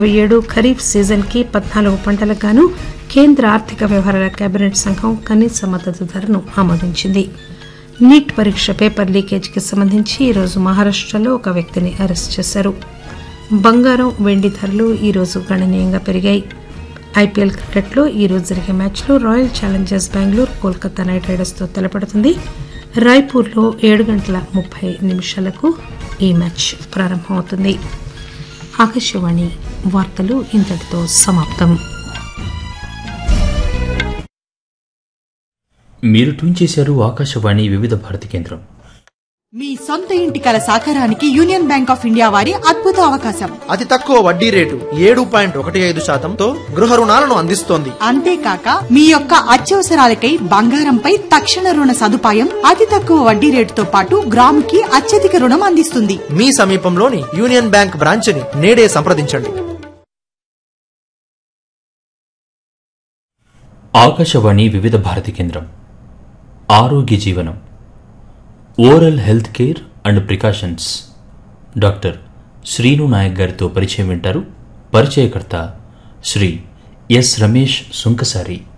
ఏడు ఖరీఫ్ సీజన్ కి పద్నాలుగు పంటలకు గాను కేంద్ర ఆర్థిక వ్యవహారాల కేబినెట్ సంఘం కనీస మద్దతు ధరను ఆమోదించింది నీట్ పరీక్ష పేపర్ లీకేజీకి సంబంధించి ఈరోజు మహారాష్టలో ఒక వ్యక్తిని అరెస్ట్ చేశారు బంగారం వెండి ధరలు ఈరోజు గణనీయంగా పెరిగాయి ఐపీఎల్ క్రికెట్లో ఈరోజు జరిగే మ్యాచ్లో Royal Challengers Bengaluru Kolkata Knight రైడర్స్తో తలపడుతుంది రాయ్పూర్లో ఏడు గంటల ముప్పై నిమిషాలకు ఈ మ్యాచ్ ప్రారంభమవుతుంది ఆకాశవాణి వార్తలు ఇంతటితో సమాప్తం మీరు ట్యూన్ చేశారు ఆకాశవాణి వివిధ భారతి కేంద్రం మీ సొంత ఇంటి కల సాకారానికి యూనియన్ బ్యాంక్ ఆఫ్ ఇండియా వారి అద్భుత అవకాశం అతి తక్కువ వడ్డీ రేటు ఏడు పాయింట్ ఒకటి ఐదు శాతంతో గృహ రుణాలను అందిస్తోంది అంతేకాక మీ యొక్క అత్యవసరాలకై బంగారంపై తక్షణ రుణ సదుపాయం అతి తక్కువ వడ్డీ రేటుతో పాటు గ్రాముకి అత్యధిక రుణం అందిస్తుంది మీ సమీపంలోని యూనియన్ బ్యాంక్ బ్రాంచ్ని నేడే సంప్రదించండి ఆకాశవాణి వివిధ భారతి కేంద్రం ఆరోగ్య జీవనం oral health care and precautions doctor Srinu Naik గారితో పరిచయం వింటారు పరిచయకర్త శ్రీ ఎస్ రమేష్ సుంకసారి